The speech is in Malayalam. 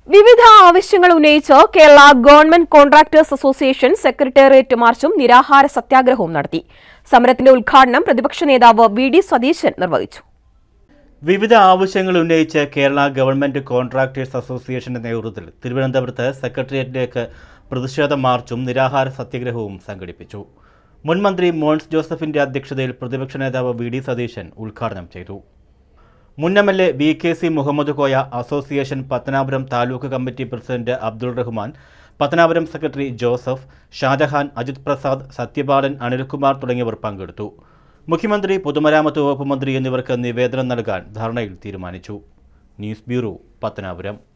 വിവിധ ആവശ്യങ്ങൾ ഉന്നയിച്ച് Kerala government contractors association secretariat മാർച്ചും നിരാഹാര സത്യാഗ്രഹവും നടത്തി സമരത്തിന്റെ ഉദ്ഘാടനം പ്രതിപക്ഷ നേതാവ് വി ഡി സതീശൻ നിർവഹിച്ചു വിവിധ ആവശ്യങ്ങൾ ഉന്നയിച്ച് കേരള ഗവൺമെന്റ് കോൺട്രാക്ടേഴ്സ് അസോസിയേഷന്റെ നേതൃത്വത്തിൽ തിരുവനന്തപുരത്ത് സെക്രട്ടേറിയറ്റിലേക്ക് പ്രതിഷേധ മാർച്ചും നിരാഹാര സത്യാഗ്രഹവും സംഘടിപ്പിച്ചു മുൻ മന്ത്രി മോൻസ് ജോസഫിന്റെ അധ്യക്ഷതയിൽ പ്രതിപക്ഷ നേതാവ് വി ഡി സതീശൻ ഉദ്ഘാടനം ചെയ്തു മുൻ M L A V K C Muhammad Koya association Pathanapuram taluk committee president Abdul Rahman Pathanapuram secretary Joseph Shajahan Ajith Prasad Sathyapalan Anilkumar തുടങ്ങിയവർ പങ്കെടുത്തു മുഖ്യമന്ത്രി പൊതുമരാമത്ത് വകുപ്പ് മന്ത്രി എന്നിവർക്ക് നിവേദനം നൽകാൻ ധർണയിൽ തീരുമാനിച്ചു ന്യൂസ് ബ്യൂറോ പത്തനാപുരം